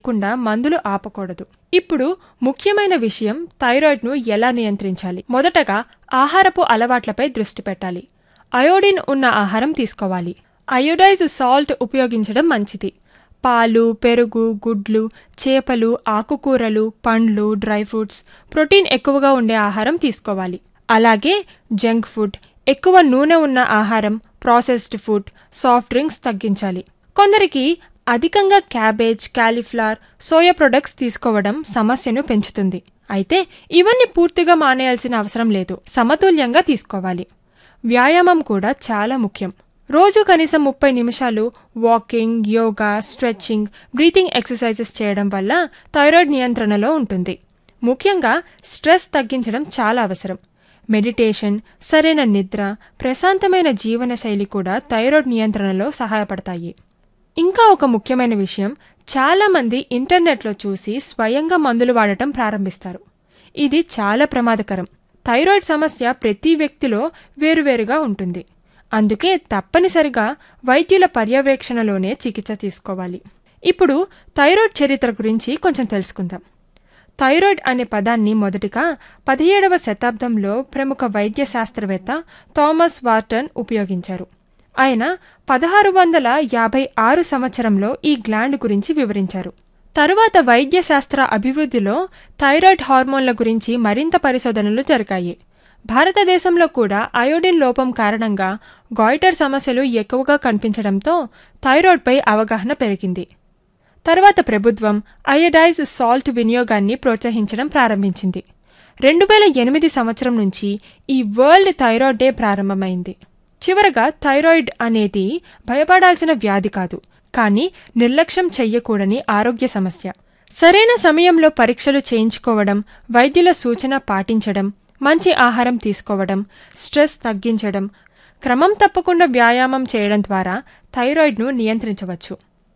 కుండా మందులు ఆపకూడదు ఇప్పుడు ముఖ్యమైన విషయం థైరాయిడ్ను ఎలా నియంత్రించాలి మొదటగా ఆహారపు అలవాట్లపై దృష్టి పెట్టాలి అయోడిన్ ఉన్న ఆహారం తీసుకోవాలి అయోడైజ్ సాల్ట్ ఉపయోగించడం మంచిది పాలు పెరుగు గుడ్లు చేపలు ఆకుకూరలు పండ్లు డ్రై ఫ్రూట్స్ ప్రోటీన్ ఎక్కువగా ఉండే ఆహారం తీసుకోవాలి అలాగే జంక్ ఫుడ్ ఎక్కువ నూనె ఉన్న ఆహారం ప్రాసెస్డ్ ఫుడ్ సాఫ్ట్ డ్రింక్స్ తగ్గించాలి కొందరికి అధికంగా క్యాబేజ్ కాలీఫ్లవర్ సోయా ప్రొడక్ట్స్ తీసుకోవడం సమస్యను పెంచుతుంది అయితే ఇవన్నీ పూర్తిగా మానేయాల్సిన అవసరం లేదు సమతుల్యంగా తీసుకోవాలి వ్యాయామం కూడా చాలా ముఖ్యం రోజు కనీసం ముప్పై నిమిషాలు walking yoga stretching breathing exercises చేయడం వల్ల థైరాయిడ్ నియంత్రణలో ఉంటుంది ముఖ్యంగా స్ట్రెస్ తగ్గించడం చాలా అవసరం మెడిటేషన్ సరైన నిద్ర ప్రశాంతమైన జీవనశైలి కూడా థైరాయిడ్ నియంత్రణలో సహాయపడతాయి ఇంకా ఒక ముఖ్యమైన విషయం చాలామంది ఇంటర్నెట్లో చూసి స్వయంగా మందులు వాడటం ప్రారంభిస్తారు ఇది చాలా ప్రమాదకరం థైరాయిడ్ సమస్య ప్రతి వ్యక్తిలో వేరువేరుగా ఉంటుంది అందుకే తప్పనిసరిగా వైద్యుల పర్యవేక్షణలోనే చికిత్స తీసుకోవాలి ఇప్పుడు థైరాయిడ్ చరిత్ర గురించి కొంచెం తెలుసుకుందాం థైరాయిడ్ అనే పదాన్ని మొదటిగా పదిహేడవ శతాబ్దంలో ప్రముఖ వైద్య శాస్త్రవేత్త థామస్ వార్టన్ ఉపయోగించారు ఆయన పదహారు వందల యాభై ఆరు సంవత్సరంలో ఈ గ్లాండ్ గురించి వివరించారు తరువాత వైద్య శాస్త్ర అభివృద్ధిలో థైరాయిడ్ హార్మోన్ల గురించి మరింత పరిశోధనలు జరిగాయి భారతదేశంలో కూడా అయోడిన్ లోపం కారణంగా గాయిటర్ సమస్యలు ఎక్కువగా కనిపించడంతో థైరాయిడ్పై అవగాహన పెరిగింది తర్వాత ప్రభుత్వం అయోడైజ్ సాల్ట్ వినియోగాన్ని ప్రోత్సహించడం ప్రారంభించింది రెండు వేల ఎనిమిది సంవత్సరం నుంచి ఈ వరల్డ్ థైరాయిడ్ డే ప్రారంభమైంది చివరగా థైరాయిడ్ అనేది భయపడాల్సిన వ్యాధి కాదు కానీ నిర్లక్ష్యం చెయ్యకూడని ఆరోగ్య సమస్య సరైన సమయంలో పరీక్షలు చేయించుకోవడం వైద్యుల సూచన పాటించడం మంచి ఆహారం తీసుకోవడం స్ట్రెస్ తగ్గించడం క్రమం తప్పకుండా వ్యాయామం చేయడం ద్వారా థైరాయిడ్ను నియంత్రించవచ్చు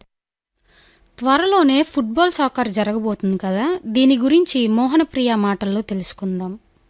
త్వరలోనే ఫుట్బాల్ సాకర్ జరగబోతుంది కదా దీని గురించి మోహనప్రియ మాటల్లో తెలుసుకుందాం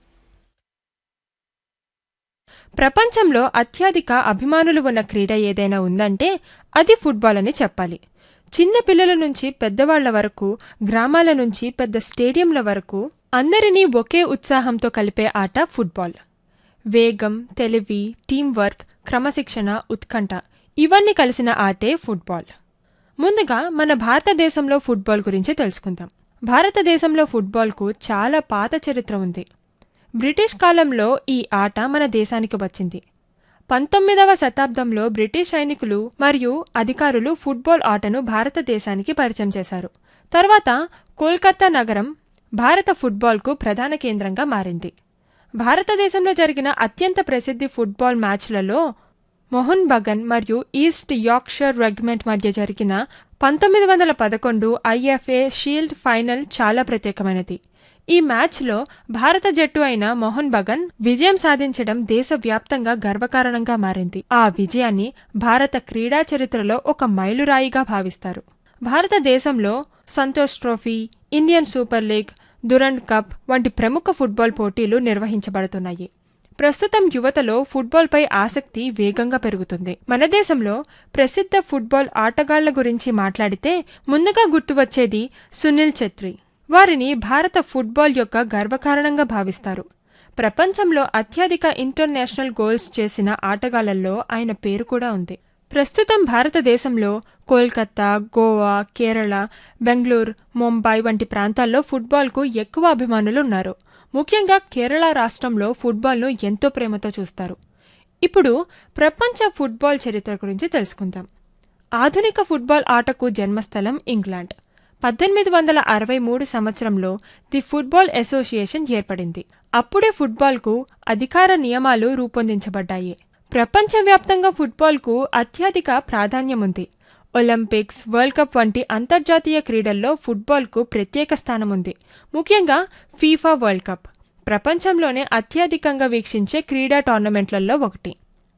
ప్రపంచంలో అత్యధిక అభిమానులు ఉన్న క్రీడ ఏదైనా ఉందంటే అది ఫుట్బాల్ అని చెప్పాలి చిన్న పిల్లల నుంచి పెద్దవాళ్ల వరకు గ్రామాల నుంచి పెద్ద స్టేడియంల వరకు అందరినీ ఒకే ఉత్సాహంతో కలిపే ఆట ఫుట్బాల్ వేగం తెలివి టీం వర్క్ క్రమశిక్షణ ఉత్కంఠ ఇవన్నీ కలిసిన ఆటే ఫుట్బాల్ ముందుగా మన భారతదేశంలో ఫుట్బాల్ గురించి తెలుసుకుందాం భారతదేశంలో ఫుట్బాల్కు చాలా పాత చరిత్ర ఉంది బ్రిటిష్ కాలంలో ఈ ఆట మన దేశానికి వచ్చింది పంతొమ్మిదవ శతాబ్దంలో బ్రిటిష్ సైనికులు మరియు అధికారులు ఫుట్బాల్ ఆటను భారతదేశానికి పరిచయం చేశారు తర్వాత కోల్కతా నగరం భారత ఫుట్బాల్కు ప్రధాన కేంద్రంగా మారింది భారతదేశంలో జరిగిన అత్యంత ప్రసిద్ధి ఫుట్బాల్ మ్యాచ్లలో మొహన్ బగన్ మరియు ఈస్ట్ యార్క్షర్ రెగ్మెంట్ మధ్య జరిగిన పంతొమ్మిది వందల పదకొండు ఐఎఫ్ఏ షీల్డ్ ఫైనల్ చాలా ప్రత్యేకమైనది ఈ మ్యాచ్లో భారత జట్టు అయిన మోహన్ బగన్ విజయం సాధించడం దేశవ్యాప్తంగా గర్వకారణంగా మారింది ఆ విజయాన్ని భారత క్రీడా చరిత్రలో ఒక మైలురాయిగా భావిస్తారు భారతదేశంలో Santosh trophy Indian super league Durand cup వంటి ప్రముఖ ఫుట్బాల్ పోటీలు నిర్వహించబడుతున్నాయి ప్రస్తుతం యువతలో ఫుట్బాల్పై ఆసక్తి వేగంగా పెరుగుతుంది మన దేశంలో ప్రసిద్ధ ఫుట్బాల్ ఆటగాళ్ల గురించి మాట్లాడితే ముందుగా గుర్తువచ్చేది సునీల్ ఛెత్రి వారిని భారత ఫుట్బాల్ యొక్క గర్వకారణంగా భావిస్తారు ప్రపంచంలో అత్యధిక ఇంటర్నేషనల్ గోల్స్ చేసిన ఆటగాళ్లలో ఆయన పేరు కూడా ఉంది ప్రస్తుతం భారతదేశంలో కోల్కతా గోవా కేరళ బెంగళూరు ముంబై వంటి ప్రాంతాల్లో ఫుట్బాల్కు ఎక్కువ అభిమానులు ఉన్నారు ముఖ్యంగా కేరళ రాష్ట్రంలో ఫుట్బాల్ను ఎంతో ప్రేమతో చూస్తారు ఇప్పుడు ప్రపంచ ఫుట్బాల్ చరిత్ర గురించి తెలుసుకుందాం ఆధునిక ఫుట్బాల్ ఆటకు జన్మస్థలం ఇంగ్లాండ్ పద్దెనిమిది వందల అరవై మూడు సంవత్సరంలో ది ఫుట్బాల్ అసోసియేషన్ ఏర్పడింది అప్పుడే ఫుట్బాల్కు అధికార నియమాలు రూపొందించబడ్డాయి ప్రపంచవ్యాప్తంగా ఫుట్బాల్కు అత్యధిక ప్రాధాన్యం ఉంది ఒలింపిక్స్ వరల్డ్ కప్ వంటి అంతర్జాతీయ క్రీడల్లో ఫుట్బాల్కు ప్రత్యేక స్థానం ఉంది ముఖ్యంగా ఫీఫా వరల్డ్ కప్ ప్రపంచంలోనే అత్యధికంగా వీక్షించే క్రీడా టోర్నమెంట్లలో ఒకటి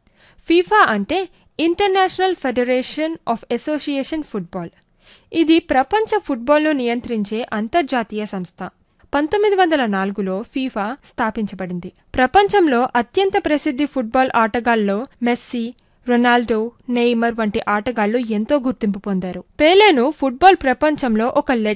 ఫీఫా అంటే international federation of association football ఇది ప్రపంచ ఫుట్బాల్ను నియంత్రించే అంతర్జాతీయ సంస్థ పంతొమ్మిది వందల నాలుగులో ఫీఫా స్థాపించబడింది ప్రపంచంలో అత్యంత ప్రసిద్ధి ఫుట్బాల్ ఆటగాల్లో మెస్సీ రొనాల్డో నెయ్మర్ వంటి ఆటగాళ్లు ఎంతో గుర్తింపు పొందారు పేలేను ఫుట్బాల్ ప్రపంచంలో ఒక